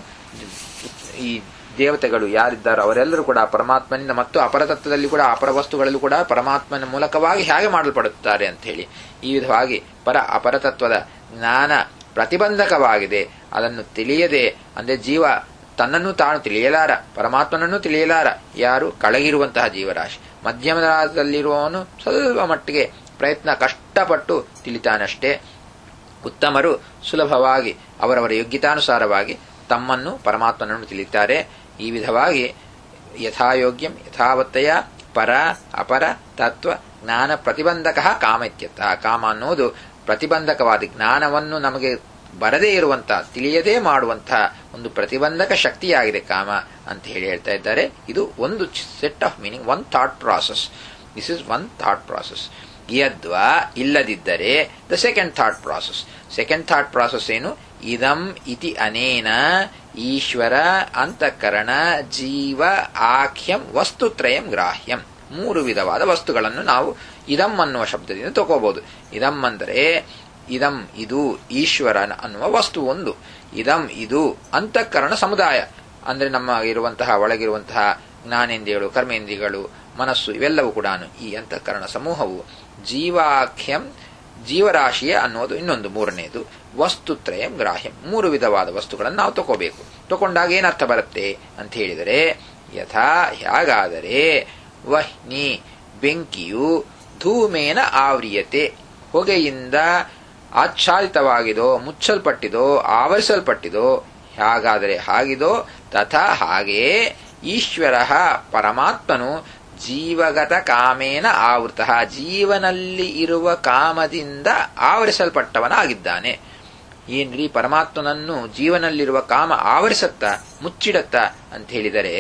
ಈ ದೇವತೆಗಳು ಯಾರಿದ್ದಾರೋ ಅವರೆಲ್ಲರೂ ಕೂಡ ಪರಮಾತ್ಮನಿಂದ ಮತ್ತು ಅಪರತತ್ವದಲ್ಲಿ ಕೂಡ ಅಪರ ವಸ್ತುಗಳಲ್ಲೂ ಕೂಡ ಪರಮಾತ್ಮನ ಮೂಲಕವಾಗಿ ಹೇಗೆ ಮಾಡಲ್ಪಡುತ್ತಾರೆ ಅಂತ ಹೇಳಿ ಈ ವಿಧವಾಗಿ ಪರ ಅಪರತತ್ವದ ಜ್ಞಾನ ಪ್ರತಿಬಂಧಕವಾಗಿದೆ ಅದನ್ನು ತಿಳಿಯದೆ ಅಂದ್ರೆ ಜೀವ ತನ್ನನ್ನು ತಾನು ತಿಳಿಯಲಾರ ಪರಮಾತ್ಮನನ್ನು ತಿಳಿಯಲಾರ ಯಾರು ಕಳಗಿರುವಂತಹ ಜೀವರಾಶಿ ಮಧ್ಯಮದಲ್ಲಿರುವವನು ಸ್ವಲ್ಪ ಮಟ್ಟಿಗೆ ಪ್ರಯತ್ನ ಕಷ್ಟಪಟ್ಟು ತಿಳಿತಾನಷ್ಟೇ ಉತ್ತಮರು ಸುಲಭವಾಗಿ ಅವರವರ ಯೋಗ್ಯತಾನುಸಾರವಾಗಿ ತಮ್ಮನ್ನು ಪರಮಾತ್ಮನನ್ನು ತಿಳಿತಾರೆ ಈ ವಿಧವಾಗಿ ಯಥಾಯೋಗ್ಯಂ ಯಥಾವತ್ತಯ ಪರ ಅಪರ ತತ್ವ ಜ್ಞಾನ ಪ್ರತಿಬಂಧಕ ಕಾಮ ಇತ್ಯರ್ಥ ಕಾಮ ಅನ್ನೋದು ಪ್ರತಿಬಂಧಕವಾದ ಜ್ಞಾನವನ್ನು ನಮಗೆ ಬರದೇ ಇರುವಂತಹ ತಿಳಿಯದೇ ಮಾಡುವಂತಹ ಒಂದು ಪ್ರತಿಬಂಧಕ ಶಕ್ತಿಯಾಗಿದೆ ಕಾಮ ಅಂತ ಹೇಳಿ ಹೇಳ್ತಾ ಇದ್ದಾರೆ ಇದು ಒಂದು set of meaning one thought process this is one thought process ಯದ್ವಾ ಇಲ್ಲದಿದ್ದರೆ the second thought process second thought process ಏನು ಇದಂ ಇತಿ ಅನೇನ ಈಶ್ವರ ಅಂತಃಕರಣ ಜೀವ ಆಖ್ಯಂ ವಸ್ತುತ್ರಯಂ ಗ್ರಾಹ್ಯಂ ಮೂರು ವಿಧವಾದ ವಸ್ತುಗಳನ್ನು ನಾವು ಇದಂ ಅನ್ನುವ ಶಬ್ದದಿಂದ ತಗೋಬಹುದು ಇದಂ ಅಂದರೆ ಇದಂ ಇದು ಈಶ್ವರ ಅನ್ನುವ ವಸ್ತು ಒಂದು ಇದಂ ಇದು ಅಂತಃಕರಣ ಸಮುದಾಯ ಅಂದ್ರೆ ನಮ್ಮ ಇರುವಂತಹ ಒಳಗಿರುವಂತಹ ಜ್ಞಾನೇಂದ್ರಿಯಗಳು ಕರ್ಮೇಂದ್ರಿಯಗಳು ಮನಸ್ಸು ಇವೆಲ್ಲವೂ ಕೂಡ ಈ ಅಂತಃಕರಣ ಸಮೂಹವು ಜೀವಾಖ್ಯಂ ಜೀವರಾಶಿಯ ಅನ್ನೋದು ಇನ್ನೊಂದು ಮೂರನೇದು ವಸ್ತುತ್ರಯಂ ಗ್ರಾಹ್ಯಂ ಮೂರು ವಿಧವಾದ ವಸ್ತುಗಳನ್ನು ನಾವು ತಗೋಬೇಕು ತಗೊಂಡಾಗ ಏನರ್ಥ ಬರುತ್ತೆ ಅಂತ ಹೇಳಿದರೆ ಯಥಾ ಹೇಗಾದರೆ ವಹ್ನಿ ಬೆಂಕಿಯು ಧೂಮೇನ ಆವ್ರಿಯತೆ ಹೊಗೆಯಿಂದ ಆಚ್ಛಾದಿತವಾಗಿದೋ ಮುಚ್ಚಲ್ಪಟ್ಟಿದೋ ಆವರಿಸಲ್ಪಟ್ಟಿದೋ ಹೇಗಾದರೆ ಹಾಗಿದೋ ತಥಾ ಹಾಗೆಯೇ ಈಶ್ವರ ಪರಮಾತ್ಮನು ಜೀವಗತ ಕಾಮೇನ ಆವೃತ ಜೀವನಲ್ಲಿ ಇರುವ ಕಾಮದಿಂದ ಆವರಿಸಲ್ಪಟ್ಟವನಾಗಿದ್ದಾನೆ ಏನ್ರಿ ಪರಮಾತ್ಮನನ್ನು ಜೀವನಲ್ಲಿರುವ ಕಾಮ ಆವರಿಸತ್ತ ಮುಚ್ಚಿಡತ್ತ ಅಂತ ಹೇಳಿದರೆ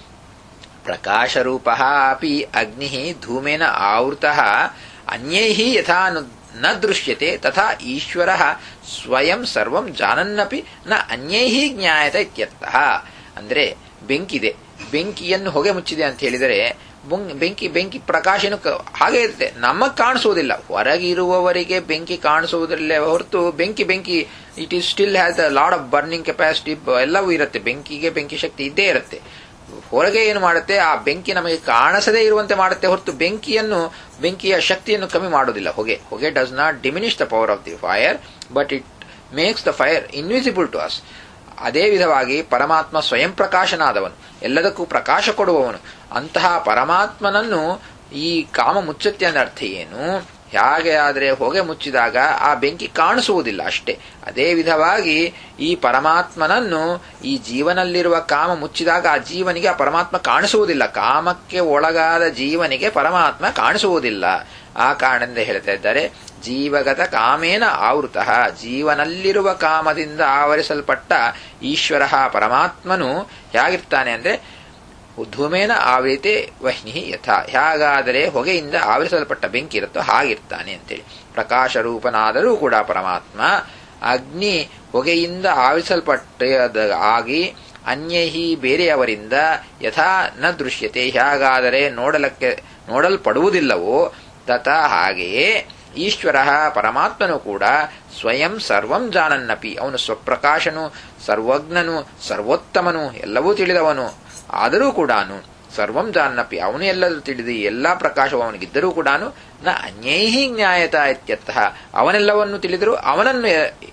ಪ್ರಕಾಶರೂಪ ಅಪಿ ಅಗ್ನಿ ಧೂಮೇನ ಆವೃತ ಅನ್ಯೈ ಯಥಾ ನ ದೃಶ್ಯತೆ ತಥಾ ಈಶ್ವರ ಸ್ವಯಂ ಸರ್ವಂ ಜಾನನ್ನಪಿ ನ ಅನ್ಯೈ ಜ್ಞಾಯತ ಇತ್ಯರ್ಥಃ ಅಂದ್ರೆ ಬೆಂಕಿದೆ ಬೆಂಕಿಯನ್ನು ಹೊಗೆ ಮುಚ್ಚಿದೆ ಅಂತ ಹೇಳಿದರೆ ಬೆಂಕಿ ಬೆಂಕಿ ಪ್ರಕಾಶನು ಹಾಗೆ ಇರುತ್ತೆ ನಮಗ್ ಕಾಣಿಸುವುದಿಲ್ಲ ಹೊರಗಿರುವವರಿಗೆ ಬೆಂಕಿ ಕಾಣಿಸುವುದಿಲ್ಲ ಹೊರತು ಬೆಂಕಿ ಬೆಂಕಿ it is still has a lot of burning capacity ಎಲ್ಲವೂ ಇರುತ್ತೆ ಬೆಂಕಿಗೆ ಬೆಂಕಿ ಶಕ್ತಿ ಇದ್ದೇ ಇರುತ್ತೆ ಹೊರಗೆ ಏನು ಮಾಡುತ್ತೆ ಆ ಬೆಂಕಿ ನಮಗೆ ಕಾಣಿಸದೇ ಇರುವಂತೆ ಮಾಡುತ್ತೆ ಹೊರತು ಬೆಂಕಿಯನ್ನು ಬೆಂಕಿಯ ಶಕ್ತಿಯನ್ನು ಕಮ್ಮಿ ಮಾಡೋದಿಲ್ಲ ಹೊಗೆ ಹೊಗೆ does not diminish the power of the fire but it makes the fire invisible to us ಅದೇ ವಿಧವಾಗಿ ಪರಮಾತ್ಮ ಸ್ವಯಂ ಪ್ರಕಾಶನಾದವನು ಎಲ್ಲದಕ್ಕೂ ಪ್ರಕಾಶ ಕೊಡುವವನು ಅಂತಹ ಪರಮಾತ್ಮನನ್ನು ಈ ಕಾಮ ಮುಚ್ಚತ್ತೆ ಅಂದ ಅರ್ಥ ಏನು ಹೇಗೆ ಆದರೆ ಹೊಗೆ ಮುಚ್ಚಿದಾಗ ಆ ಬೆಂಕಿ ಕಾಣಿಸುವುದಿಲ್ಲ ಅಷ್ಟೇ ಅದೇ ವಿಧವಾಗಿ ಈ ಪರಮಾತ್ಮನನ್ನು ಈ ಜೀವನಲ್ಲಿರುವ ಕಾಮ ಮುಚ್ಚಿದಾಗ ಆ ಜೀವನಿಗೆ ಆ ಪರಮಾತ್ಮ ಕಾಣಿಸುವುದಿಲ್ಲ ಕಾಮಕ್ಕೆ ಒಳಗಾದ ಜೀವನಿಗೆ ಪರಮಾತ್ಮ ಕಾಣಿಸುವುದಿಲ್ಲ ಆ ಕಾರಣದಿಂದ ಹೇಳ್ತಾ ಇದ್ದಾರೆ ಜೀವಗತ ಕಾಮೇನ ಆವೃತ ಜೀವನಲ್ಲಿರುವ ಕಾಮದಿಂದ ಆವರಿಸಲ್ಪಟ್ಟ ಈಶ್ವರ ಪರಮಾತ್ಮನು ಹೇಗಿರ್ತಾನೆ ಅಂದ್ರೆ ಧೂಮೇನ ಆವರಿತೆ ವಹ್ನಿ ಯಥಾ ಹೇಗಾದರೆ ಹೊಗೆಯಿಂದ ಆವರಿಸಲ್ಪಟ್ಟ ಬೆಂಕಿ ಇರುತ್ತೋ ಹಾಗಿರ್ತಾನೆ ಅಂತೇಳಿ ಪ್ರಕಾಶ ರೂಪನಾದರೂ ಕೂಡ ಪರಮಾತ್ಮ ಅಗ್ನಿ ಹೊಗೆಯಿಂದ ಆವರಿಸಲ್ಪಟ್ಟ ಆಗಿ ಅನ್ಯಹಿ ಬೇರೆಯವರಿಂದ ಯಥಾ ನ ದೃಶ್ಯತೆ ಹೇಗಾದರೆ ನೋಡಲಕ್ಕೆ ನೋಡಲ್ಪಡುವುದಿಲ್ಲವೋ ತಥಾ ಹಾಗೆಯೇ ಈಶ್ವರ ಪರಮಾತ್ಮನು ಕೂಡ ಸ್ವಯಂ ಸರ್ವಂ ಜಾನನ್ನಪಿ ಅವನು ಸ್ವಪ್ರಕಾಶನು ಸರ್ವಜ್ಞನು ಸರ್ವೋತ್ತಮನು ಎಲ್ಲವೂ ತಿಳಿದವನು ಆದರೂ ಕೂಡ ಸರ್ವಂ ಜಾನಪಿ ಅವನು ಎಲ್ಲರೂ ತಿಳಿದು ಎಲ್ಲಾ ಪ್ರಕಾಶವು ಅವನಿಗಿದ್ದರೂ ಕೂಡ ನ ಅನ್ಯೈಹಿ ಜ್ಞಾಯತ ಇತ್ಯರ್ಥಃ ಅವನೆಲ್ಲವನ್ನು ತಿಳಿದರೂ ಅವನನ್ನು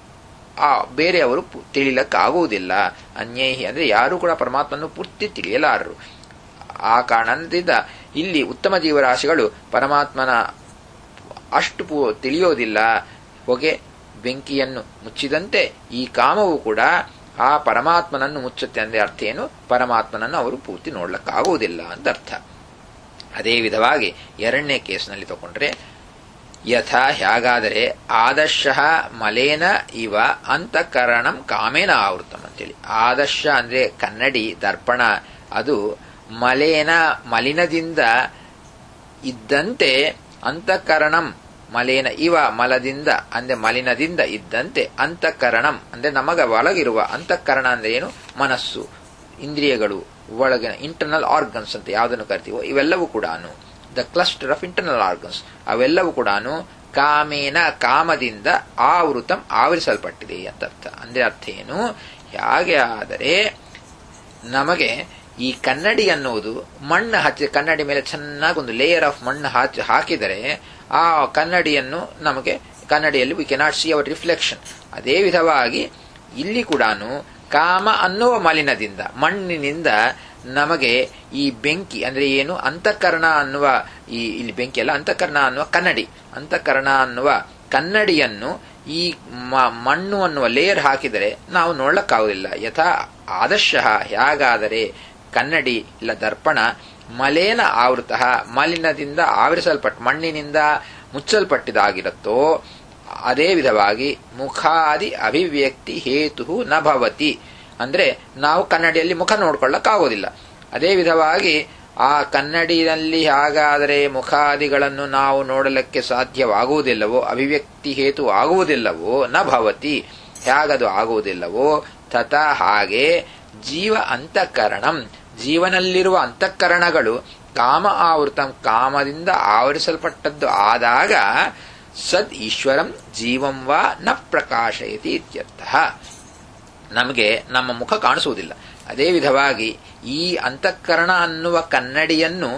ಆ ಬೇರೆಯವರು ತಿಳಿಲಕ್ಕಾಗುವುದಿಲ್ಲ ಅನ್ಯೈಹಿ ಅಂದ್ರೆ ಯಾರೂ ಕೂಡ ಪರಮಾತ್ಮನ್ನು ಪೂರ್ತಿ ತಿಳಿಯಲಾರರು ಆ ಕಾರಣದಿಂದ ಇಲ್ಲಿ ಉತ್ತಮ ಜೀವರಾಶಿಗಳು ಪರಮಾತ್ಮನ ಅಷ್ಟು ಪೂ ತಿಳಿಯೋದಿಲ್ಲ ಹೊಗೆ ಬೆಂಕಿಯನ್ನು ಮುಚ್ಚಿದಂತೆ ಈ ಕಾಮವು ಕೂಡ ಆ ಪರಮಾತ್ಮನನ್ನು ಮುಚ್ಚುತ್ತೆ ಅಂದ್ರೆ ಅರ್ಥ ಏನು ಪರಮಾತ್ಮನನ್ನು ಅವರು ಪೂರ್ತಿ ನೋಡ್ಲಕ್ಕಾಗುವುದಿಲ್ಲ ಅಂತ ಅರ್ಥ ಅದೇ ವಿಧವಾಗಿ ಎರಡನೇ ಕೇಸ್ನಲ್ಲಿ ತಗೊಂಡ್ರೆ ಯಥಾ ಹೇಗಾದರೆ ಆದರ್ಶ ಮಲೇನ ಇವ ಅಂತಃಕರಣಂ ಕಾಮೇನ ಆವೃತಂ ಅಂತೇಳಿ ಆದರ್ಶ ಅಂದ್ರೆ ಕನ್ನಡಿ ದರ್ಪಣ ಅದು ಮಲೇನ ಮಲಿನದಿಂದ ಇದ್ದಂತೆ ಅಂತಃಕರಣಂ ಮಲೇನ ಇವ ಮಲದಿಂದ ಅಂದ್ರೆ ಮಲಿನದಿಂದ ಇದ್ದಂತೆ ಅಂತಃಕರಣಂ ಅಂದ್ರೆ ನಮಗ ಒಳಗಿರುವ ಅಂತಃಕರಣ ಅಂದ್ರೆ ಏನು ಮನಸ್ಸು ಇಂದ್ರಿಯಗಳು ಒಳಗಿನ ಇಂಟರ್ನಲ್ ಆರ್ಗನ್ಸ್ ಅಂತ ಯಾವುದನ್ನು ಕರಿತೀವೋ ಇವೆಲ್ಲವೂ ಕೂಡ the cluster of internal organs ಅವೆಲ್ಲವೂ ಕೂಡ ಕಾಮೇನ ಕಾಮದಿಂದ ಆವೃತಂ ಆವರಿಸಲ್ಪಟ್ಟಿದೆ ಅಂತ ಅರ್ಥ ಅಂದ್ರೆ ಅರ್ಥ ಏನು ಹೇಗೆ ಆದರೆ ನಮಗೆ ಈ ಕನ್ನಡಿ ಅನ್ನುವುದು ಮಣ್ಣು ಹಚ್ಚಿ ಕನ್ನಡಿ ಮೇಲೆ ಚೆನ್ನಾಗಿ ಒಂದು ಲೇಯರ್ ಆಫ್ ಮಣ್ಣು ಹಚ್ಚಿ ಹಾಕಿದರೆ ಆ ಕನ್ನಡಿಯನ್ನು ನಮಗೆ ಕನ್ನಡಿಯಲ್ಲಿ we cannot see our reflection ಅದೇ ವಿಧವಾಗಿ ಇಲ್ಲಿ ಕೂಡ ಕಾಮ ಅನ್ನುವ ಮಲಿನದಿಂದ ಮಣ್ಣಿನಿಂದ ನಮಗೆ ಈ ಬೆಂಕಿ ಅಂದ್ರೆ ಏನು ಅಂತಃಕರಣ ಅನ್ನುವ ಈ ಇಲ್ಲಿ ಬೆಂಕಿ ಅಲ್ಲ ಅಂತಃಕರಣ ಅನ್ನುವ ಕನ್ನಡಿ ಅಂತಃಕರಣ ಅನ್ನುವ ಕನ್ನಡಿಯನ್ನು ಈ ಮಣ್ಣು ಅನ್ನುವ ಲೇಯರ್ ಹಾಕಿದರೆ ನಾವು ನೋಡ್ಲಕ್ಕಾಗುವುದಿಲ್ಲ ಯಥಾ ಆದರ್ಶ ಹೇಗಾದರೆ ಕನ್ನಡಿ ಇಲ್ಲ ದರ್ಪಣ ಮಲೇನ ಆವೃತ ಮಲಿನದಿಂದ ಆವರಿಸಲ್ಪಟ್ಟ ಮಣ್ಣಿನಿಂದ ಮುಚ್ಚಲ್ಪಟ್ಟಿದಾಗಿರುತ್ತೋ ಅದೇ ವಿಧವಾಗಿ ಮುಖಾದಿ ಅಭಿವ್ಯಕ್ತಿ ಹೇತು ನ ಭವತಿ ಅಂದ್ರೆ ನಾವು ಕನ್ನಡಿಯಲ್ಲಿ ಮುಖ ನೋಡ್ಕೊಳ್ಳಕ್ಕಾಗೋದಿಲ್ಲ ಅದೇ ವಿಧವಾಗಿ ಆ ಕನ್ನಡಿಯಲ್ಲಿ ಹಾಗಾದರೆ ಮುಖಾದಿಗಳನ್ನು ನಾವು ನೋಡಲಿಕ್ಕೆ ಸಾಧ್ಯವಾಗುವುದಿಲ್ಲವೋ ಅಭಿವ್ಯಕ್ತಿ ಹೇತು ಆಗುವುದಿಲ್ಲವೋ ನ ಭವತಿ ಹೇಗದು ಆಗುವುದಿಲ್ಲವೋ ತಥಾ ಹಾಗೆ ಜೀವ ಅಂತಃಕರಣಂ ಜೀವನಲ್ಲಿರುವ ಅಂತಃಕರಣಗಳು ಕಾಮ ಆವೃತಂ ಕಾಮದಿಂದ ಆವರಿಸಲ್ಪಟ್ಟದ್ದು ಆದಾಗ ಸದ್ ಈಶ್ವರಂ ಜೀವಂ ವಾ ನ ಪ್ರಕಾಶಯತಿ ಇತ್ಯರ್ಥಃ ನಮಗೆ ನಮ್ಮ ಮುಖ ಕಾಣಿಸುವುದಿಲ್ಲ ಅದೇ ವಿಧವಾಗಿ ಈ ಅಂತಃಕರಣ ಅನ್ನುವ ಕನ್ನಡಿಯನ್ನು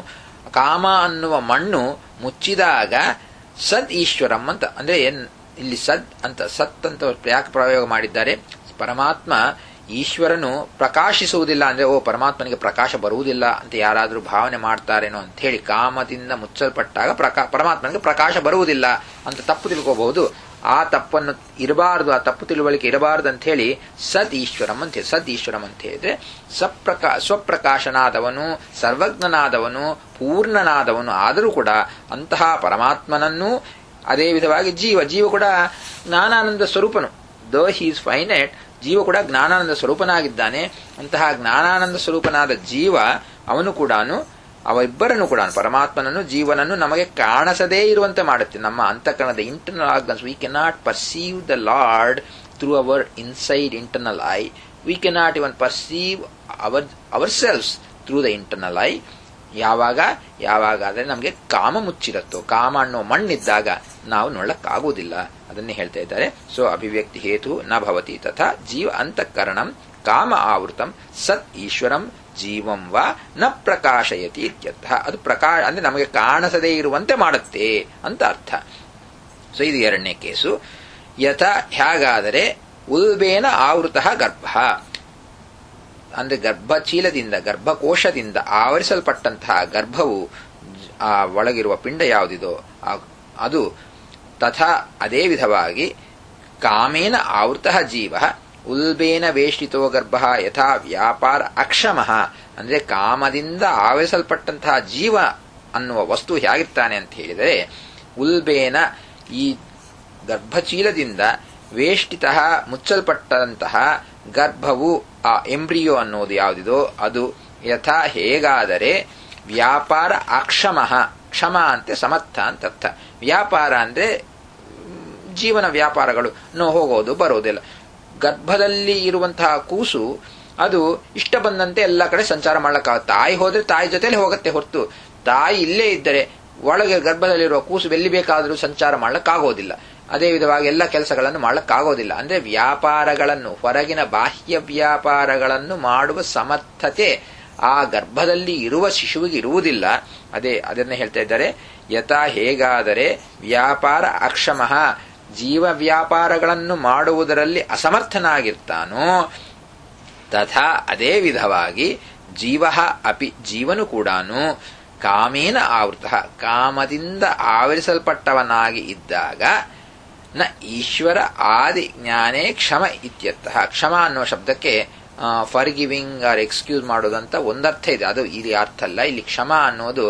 ಕಾಮ ಅನ್ನುವ ಮಣ್ಣು ಮುಚ್ಚಿದಾಗ ಸದ್ ಈಶ್ವರಂ ಅಂತ ಅಂದ್ರೆ ಏನ್ ಇಲ್ಲಿ ಸದ್ ಅಂತ ಸತ್ ಅಂತ ಯಾಕೆ ಪ್ರಯೋಗ ಮಾಡಿದ್ದಾರೆ ಪರಮಾತ್ಮ ಈಶ್ವರನು ಪ್ರಕಾಶಿಸುವುದಿಲ್ಲ ಅಂದ್ರೆ ಓ ಪರಮಾತ್ಮನಿಗೆ ಪ್ರಕಾಶ ಬರುವುದಿಲ್ಲ ಅಂತ ಯಾರಾದರೂ ಭಾವನೆ ಮಾಡ್ತಾರೇನೋ ಅಂತ ಹೇಳಿ ಕಾಮದಿಂದ ಮುಚ್ಚಲ್ಪಟ್ಟಾಗ ಪ್ರಕಾ ಪರಮಾತ್ಮನಿಗೆ ಪ್ರಕಾಶ ಬರುವುದಿಲ್ಲ ಅಂತ ತಪ್ಪು ತಿಳ್ಕೋಬಹುದು ಆ ತಪ್ಪನ್ನು ಇರಬಾರದು ಆ ತಪ್ಪು ತಿಳುವಳಿಕೆ ಇರಬಾರದು ಅಂತ ಹೇಳಿ ಸದ್ ಈಶ್ವರಂ ಅಂತ ಹೇಳಿ ಸದ್ ಈಶ್ವರಂ ಅಂತ ಹೇಳಿದ್ರೆ ಸಪ್ರಕಾ ಸ್ವಪ್ರಕಾಶನಾದವನು ಸರ್ವಜ್ಞನಾದವನು ಪೂರ್ಣನಾದವನು ಆದರೂ ಕೂಡ ಅಂತಹ ಪರಮಾತ್ಮನನ್ನು ಅದೇ ವಿಧವಾಗಿ ಜೀವ ಜೀವ ಕೂಡ ಜ್ಞಾನಾನಂದ ಸ್ವರೂಪನು ದೋ ಹೀಸ್ ಫೈನೈಟ್ ಜೀವ ಕೂಡ ಜ್ಞಾನಾನಂದ ಸ್ವರೂಪನಾಗಿದ್ದಾನೆ ಅಂತಹ ಜ್ಞಾನಾನಂದ ಸ್ವರೂಪನಾದ ಜೀವ ಅವನು ಕೂಡ ಅವಿಬ್ಬರನ್ನು ಕೂಡ ಪರಮಾತ್ಮನನ್ನು ಜೀವನನ್ನು ನಮಗೆ ಕಾಣಿಸದೇ ಇರುವಂತೆ ಮಾಡುತ್ತೆ ನಮ್ಮ ಅಂತಃಕರಣದ internal organs we cannot perceive the lord through our inside internal eye we cannot even perceive our ourselves through the internal eye ಯಾವಾಗ ಯಾವಾಗಾದರೆ ನಮಗೆ ಕಾಮ ಮುಚ್ಚಿರತ್ತೋ ಕಾಮ ಅನ್ನೋ ಮಣ್ಣಿದ್ದಾಗ ನಾವು ನೋಡಕ್ಕಾಗುವುದಿಲ್ಲ ಅದನ್ನೇ ಹೇಳ್ತಾ ಇದ್ದಾರೆ ಸೊ ಅಭಿವ್ಯಕ್ತಿ ಹೇತು ನ ಭವತಿ ತಥಾ ಜೀವ ಅಂತಃಕರಣಂ ಕಾಮ ಆವೃತಂ ಸತ್ ಈಶ್ವರಂ ಜೀವಂ ವಾ ನ ಪ್ರಕಾಶಯತಿ ಇತ್ಯರ್ಥ ಅದು ಪ್ರಕಾಶ ಅಂದ್ರೆ ನಮಗೆ ಕಾಣಿಸದೇ ಇರುವಂತೆ ಮಾಡುತ್ತೆ ಅಂತ ಅರ್ಥ ಸೊ ಇದು ಎರಡನೇ ಕೇಸು ಯಥ ಹೇಗಾದರೆ ಉಲ್ಬೇನ ಆವೃತ ಗರ್ಭ ಅಂದ್ರೆ ಗರ್ಭಚೀಲದಿಂದ ಗರ್ಭಕೋಶದಿಂದ ಆವರಿಸಲ್ಪಟ್ಟಂತಹ ಗರ್ಭವು ಆ ಒಳಗಿರುವ ಪಿಂಡ ಯಾವುದಿದೋ ಅದು ತಥಾ ಅದೇ ವಿಧವಾಗಿ ಕಾಮೇನ ಆವೃತ ಜೀವ ಉಲ್ಬೇನ ವೇಷ್ಟಿತೋ ಗರ್ಭ ಯಥಾ ವ್ಯಾಪಾರ ಅಕ್ಷಮಃ ಅಂದ್ರೆ ಕಾಮದಿಂದ ಆವರಿಸಲ್ಪಟ್ಟಂತಹ ಜೀವ ಅನ್ನುವ ವಸ್ತು ಹೇಗಿರ್ತಾನೆ ಅಂತ ಹೇಳಿದರೆ ಉಲ್ಬೇನ ಈ ಗರ್ಭಚೀಲದಿಂದ ವೇಷ್ಟಿತ ಮುಚ್ಚಲ್ಪಟ್ಟಂತಹ ಗರ್ಭವು ಆ ಎಂಬ್ರಿಯೋ ಅನ್ನೋದು ಯಾವುದಿದೋ ಅದು ಯಥಾ ಹೇಗಾದರೆ ವ್ಯಾಪಾರ ಅಕ್ಷಮಃ ಕ್ಷಮ ಅಂತೆ ಸಮರ್ಥ ಅಂತ ಅರ್ಥ ವ್ಯಾಪಾರ ಅಂದ್ರೆ ಜೀವನ ವ್ಯಾಪಾರಗಳು ನೋ ಹೋಗೋದು ಬರೋದಿಲ್ಲ ಗರ್ಭದಲ್ಲಿ ಇರುವಂತಹ ಕೂಸು ಅದು ಇಷ್ಟ ಬಂದಂತೆ ಎಲ್ಲ ಕಡೆ ಸಂಚಾರ ಮಾಡ್ಲಕ್ಕಾಗ ತಾಯಿ ಹೋದ್ರೆ ತಾಯಿ ಜೊತೆಲಿ ಹೋಗುತ್ತೆ ಹೊರತು ತಾಯಿ ಇಲ್ಲೇ ಇದ್ದರೆ ಒಳಗೆ ಗರ್ಭದಲ್ಲಿರುವ ಕೂಸು ಎಲ್ಲಿ ಬೇಕಾದರೂ ಸಂಚಾರ ಮಾಡ್ಲಕ್ಕಾಗೋದಿಲ್ಲ ಅದೇ ವಿಧವಾಗಿ ಎಲ್ಲ ಕೆಲಸಗಳನ್ನು ಮಾಡ್ಲಕ್ಕಾಗೋದಿಲ್ಲ ಅಂದ್ರೆ ವ್ಯಾಪಾರಗಳನ್ನು ಹೊರಗಿನ ಬಾಹ್ಯ ವ್ಯಾಪಾರಗಳನ್ನು ಮಾಡುವ ಸಮರ್ಥತೆ ಆ ಗರ್ಭದಲ್ಲಿ ಇರುವ ಶಿಶುವಿಗೆ ಇರುವುದಿಲ್ಲ ಅದೇ ಅದನ್ನೇ ಹೇಳ್ತಾ ಇದ್ದಾರೆ ಯಥಾ ಹೇಗಾದರೆ ವ್ಯಾಪಾರ ಅಕ್ಷಮಃ ಜೀವ ವ್ಯಾಪಾರಗಳನ್ನು ಮಾಡುವುದರಲ್ಲಿ ಅಸಮರ್ಥನಾಗಿರ್ತಾನೋ ತಥಾ ಅದೇ ವಿಧವಾಗಿ ಜೀವ ಅಪಿ ಜೀವನು ಕೂಡ ಕಾಮೇನ ಆವೃತ ಕಾಮದಿಂದ ಆವರಿಸಲ್ಪಟ್ಟವನಾಗಿ ಇದ್ದಾಗ ನ ಈಶ್ವರ ಆದಿ ಜ್ಞಾನೇ ಕ್ಷಮ ಇತ್ಯರ್ಥಃ ಕ್ಷಮ ಅನ್ನುವ ಶಬ್ದಕ್ಕೆ ಫಾರ್ ಗಿವಿಂಗ್ ಆರ್ ಎಕ್ಸ್ಕ್ಯೂಸ್ ಮಾಡೋದಂತ ಒಂದರ್ಥ ಇದೆ ಅದು ಇಲ್ಲಿ ಅರ್ಥ ಅಲ್ಲ ಇಲ್ಲಿ ಕ್ಷಮ ಅನ್ನೋದು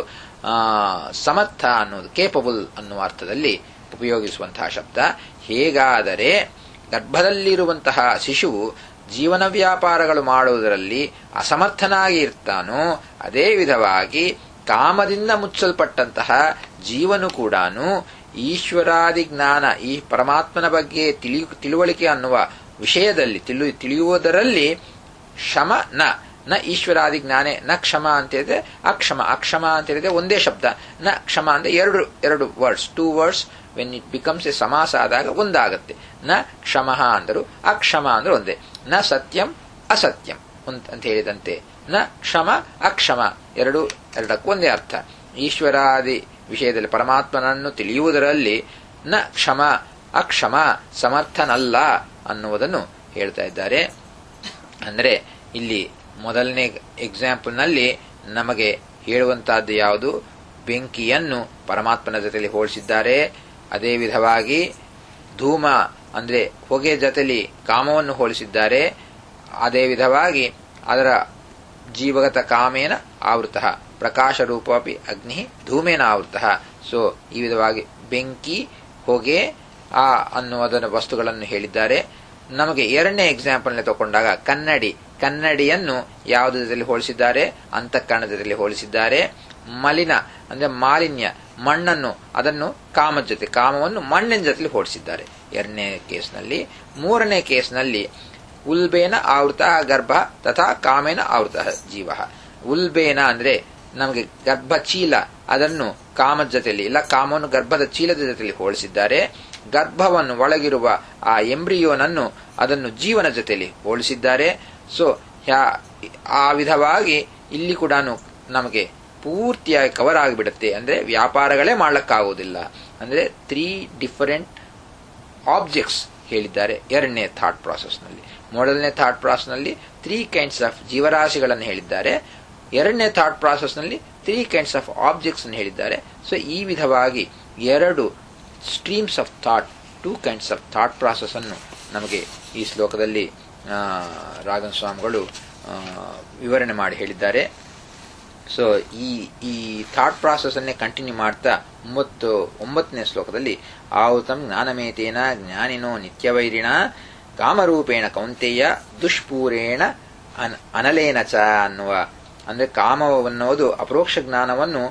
ಸಮರ್ಥ ಅನ್ನೋದು ಕೇಪಬಲ್ ಅನ್ನುವ ಅರ್ಥದಲ್ಲಿ ಉಪಯೋಗಿಸುವಂತಹ ಶಬ್ದ ಹೇಗಾದರೆ ಗರ್ಭದಲ್ಲಿರುವಂತಹ ಶಿಶುವು ಜೀವನ ವ್ಯಾಪಾರಗಳು ಮಾಡುವುದರಲ್ಲಿ ಅಸಮರ್ಥನಾಗಿ ಇರ್ತಾನೋ ಅದೇ ವಿಧವಾಗಿ ಕಾಮದಿಂದ ಮುಚ್ಚಲ್ಪಟ್ಟಂತಹ ಜೀವನು ಕೂಡ ಈಶ್ವರಾದಿ ಜ್ಞಾನ ಈ ಪರಮಾತ್ಮನ ಬಗ್ಗೆ ತಿಳಿಯು ತಿಳುವಳಿಕೆ ಅನ್ನುವ ವಿಷಯದಲ್ಲಿ ತಿಳು ತಿಳಿಯುವುದರಲ್ಲಿ ಶಮ ನ ನ ಈಶ್ವರಾದಿ ಜ್ಞಾನೇ ನ ಕ್ಷಮ ಅಂತ ಹೇಳಿದ್ರೆ ಅಕ್ಷಮ ಅಕ್ಷಮ ಅಂತ ಹೇಳಿದ್ರೆ ಒಂದೇ ಶಬ್ದ ನ ಕ್ಷಮ ಅಂದ್ರೆ ಎರಡು ಎರಡು words two words when it becomes a ಸಮಾಸ ಆದಾಗ ಒಂದಾಗತ್ತೆ ನ ಕ್ಷಮ ಅಂದರು ಅಕ್ಷಮ ಅಂದ್ರೆ ಒಂದೇ ನ ಸತ್ಯಂ ಅಸತ್ಯಂ ಅಂತ ಹೇಳಿದಂತೆ ನ ಕ್ಷಮ ಅಕ್ಷಮ ಎರಡು ಎರಡಕ್ಕೂ ಒಂದೇ ಅರ್ಥ ಈಶ್ವರಾದಿ ವಿಷಯದಲ್ಲಿ ಪರಮಾತ್ಮನನ್ನು ತಿಳಿಯುವುದರಲ್ಲಿ ನ ಕ್ಷಮ ಅಕ್ಷಮ ಸಮರ್ಥನಲ್ಲ ಅನ್ನುವುದನ್ನು ಹೇಳ್ತಾ ಇದ್ದಾರೆ ಅಂದರೆ ಇಲ್ಲಿ ಮೊದಲನೇ ಎಕ್ಸಾಂಪಲ್ನಲ್ಲಿ ನಮಗೆ ಹೇಳುವಂತಹದ್ದು ಯಾವುದು ಬೆಂಕಿಯನ್ನು ಪರಮಾತ್ಮನ ಜೊತೆಯಲ್ಲಿ ಹೋಲಿಸಿದ್ದಾರೆ ಅದೇ ವಿಧವಾಗಿ ಧೂಮ ಅಂದ್ರೆ ಹೊಗೆ ಜೊತೆಲಿ ಕಾಮವನ್ನು ಹೋಲಿಸಿದ್ದಾರೆ ಅದೇ ವಿಧವಾಗಿ ಅದರ ಜೀವಗತ ಕಾಮೇನ ಆವೃತ ಪ್ರಕಾಶ ರೂಪಿ ಅಗ್ನಿ ಧೂಮೇನ ಆವೃತ ಸೊ ಈ ವಿಧವಾಗಿ ಬೆಂಕಿ ಹೊಗೆ ಆ ಅನ್ನುವುದರ ವಸ್ತುಗಳನ್ನು ಹೇಳಿದ್ದಾರೆ ನಮಗೆ ಎರಡನೇ ಎಕ್ಸಾಂಪಲ್ನ ತಗೊಂಡಾಗ ಕನ್ನಡಿ ಕನ್ನಡಿಯನ್ನು ಯಾವುದರಲ್ಲಿ ಹೋಲಿಸಿದ್ದಾರೆ ಅಂತಃಕರಣದಲ್ಲಿ ಹೋಲಿಸಿದ್ದಾರೆ ಮಲಿನ ಅಂದ್ರೆ ಮಾಲಿನ್ಯ ಮಣ್ಣನ್ನು ಅದನ್ನು ಕಾಮದ ಜೊತೆ ಕಾಮವನ್ನು ಮಣ್ಣಿನ ಜೊತೆಲಿ ಹೋಲಿಸಿದ್ದಾರೆ ಎರಡನೇ ಕೇಸ್ನಲ್ಲಿ ಮೂರನೇ ಕೇಸ್ನಲ್ಲಿ ಉಲ್ಬೇನ ಆವೃತ ಗರ್ಭ ತಥಾ ಕಾಮೇನ ಆವೃತ ಜೀವ ಉಲ್ಬೇನ ಅಂದ್ರೆ ನಮಗೆ ಗರ್ಭ ಚೀಲ ಅದನ್ನು ಕಾಮದ ಜೊತೆಯಲ್ಲಿ ಇಲ್ಲ ಕಾಮವನ್ನು ಗರ್ಭದ ಚೀಲದ ಜೊತೆಯಲ್ಲಿ ಹೋಲಿಸಿದ್ದಾರೆ ಗರ್ಭವನ್ನು ಒಳಗಿರುವ ಆ ಎಂಬ್ರಿಯೋನನ್ನು ಅದನ್ನು ಜೀವನ ಜೊತೆಯಲ್ಲಿ ಹೋಲಿಸಿದ್ದಾರೆ ಸೊ ಆ ವಿಧವಾಗಿ ಇಲ್ಲಿ ಕೂಡ ನಮಗೆ ಪೂರ್ತಿಯಾಗಿ ಕವರ್ ಆಗಿಬಿಡುತ್ತೆ ಅಂದರೆ ವ್ಯಾಪಾರಗಳೇ ಮಾಡಲಿಕ್ಕಾಗೋದಿಲ್ಲ ಅಂದರೆ ತ್ರೀ ಡಿಫರೆಂಟ್ ಆಬ್ಜೆಕ್ಟ್ಸ್ ಹೇಳಿದ್ದಾರೆ ಎರಡನೇ ಥಾಟ್ ಪ್ರಾಸೆಸ್ನಲ್ಲಿ ಮೊದಲನೇ ಥಾಟ್ ಪ್ರಾಸೆಸ್ನಲ್ಲಿ ತ್ರೀ ಕೈಂಡ್ಸ್ ಆಫ್ ಜೀವರಾಶಿಗಳನ್ನು ಹೇಳಿದ್ದಾರೆ ಎರಡನೇ ಥಾಟ್ ಪ್ರಾಸೆಸ್ನಲ್ಲಿ ತ್ರೀ ಕೈಂಡ್ಸ್ ಆಫ್ ಆಬ್ಜೆಕ್ಟ್ಸ್ ಅನ್ನು ಹೇಳಿದ್ದಾರೆ ಸೊ ಈ ವಿಧವಾಗಿ ಎರಡು streams of thought two kinds of thought process ಅನ್ನು ನಮಗೆ ಈ ಶ್ಲೋಕದಲ್ಲಿ ರಾಘನ್ ಸ್ವಾಮಿಗಳು ವಿವರಣೆ ಮಾಡಿ ಹೇಳಿದ್ದಾರೆ ಸೊ ಈ ಈ ಥಾಟ್ ಪ್ರಾಸೆಸ್ ಅನ್ನೇ ಕಂಟಿನ್ಯೂ ಮಾಡ್ತಾ ಒಂಬತ್ತು ಒಂಬತ್ತನೇ ಶ್ಲೋಕದಲ್ಲಿ ಆಹುತಂ ಜ್ಞಾನಮೇತೇನ ಜ್ಞಾನಿನೋ ನಿತ್ಯವೈರಿಣ ಕಾಮರೂಪೇಣ ಕೌಂತೆಯ ದುಷ್ಪೂರೇಣ ಅನ್ ಅನಲೇನ ಚ ಅನ್ನುವ ಅಂದ್ರೆ ಕಾಮವನ್ನೋದು ಅಪರೋಕ್ಷ ಜ್ಞಾನವನ್ನು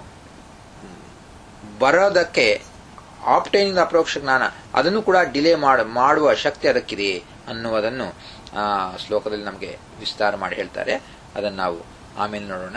ಬರೋದಕ್ಕೆ ಆಪ್ಟೈನಿಂಗ್ ಅಪರೋಕ್ಷ ಜ್ಞಾನ ಅದನ್ನು ಕೂಡ ಡಿಲೇ ಮಾಡುವ ಶಕ್ತಿ ಅದಕ್ಕಿದೆ ಅನ್ನುವುದನ್ನು ಆ ಶ್ಲೋಕದಲ್ಲಿ ನಮಗೆ ವಿಸ್ತಾರ ಮಾಡಿ ಹೇಳ್ತಾರೆ ಅದನ್ನು ನಾವು ಆಮೇಲೆ ನೋಡೋಣ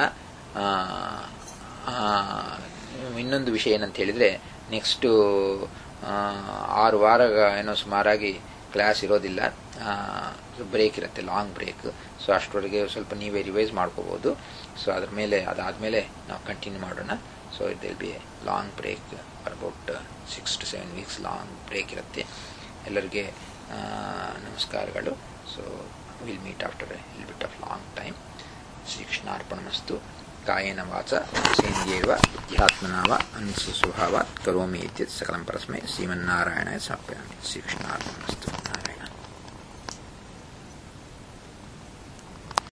ಇನ್ನೊಂದು ವಿಷಯ ಏನಂತ ಹೇಳಿದ್ರೆ ನೆಕ್ಸ್ಟು ಆರು ವಾರ ಏನೋ ಸುಮಾರಾಗಿ ಕ್ಲಾಸ್ ಇರೋದಿಲ್ಲ ಬ್ರೇಕ್ ಇರುತ್ತೆ ಲಾಂಗ್ ಬ್ರೇಕ್ ಸೊ ಅಷ್ಟರವರೆಗೆ ಸ್ವಲ್ಪ ನೀವೇ ರಿವೈಸ್ ಮಾಡ್ಕೋಬೋದು ಸೊ ಅದ್ರ ಮೇಲೆ ಅದಾದಮೇಲೆ ನಾವು ಕಂಟಿನ್ಯೂ ಮಾಡೋಣ so it will be a long break about six to seven weeks long break ಇರುತ್ತೆ ಎಲ್ಲರಿಗೆ ನಮಸ್ಕಾರಗಳು so will meet after a bit of long time ಶ್ರೀಕೃಷ್ಣಾರ್ಪಣಮಸ್ತು ಕಾಯೇನ ವಾಚ ಸೇಂದ್ಯೇವ ಬುದ್ಧ್ಯಾತ್ಮನಾವ ಅನ್ಸು ಸ್ವಭಾವಾತ್ ಕರೋಮಿ ಇತ್ಯತ್ ಸಕಲಂ ಪರಸ್ಮೈ ಶ್ರೀಮನ್ನಾರಾಯಣ ಸಮರ್ಪಯಾಮಿ ಶ್ರೀಕೃಷ್ಣಾರ್ಪಣಮಸ್ತು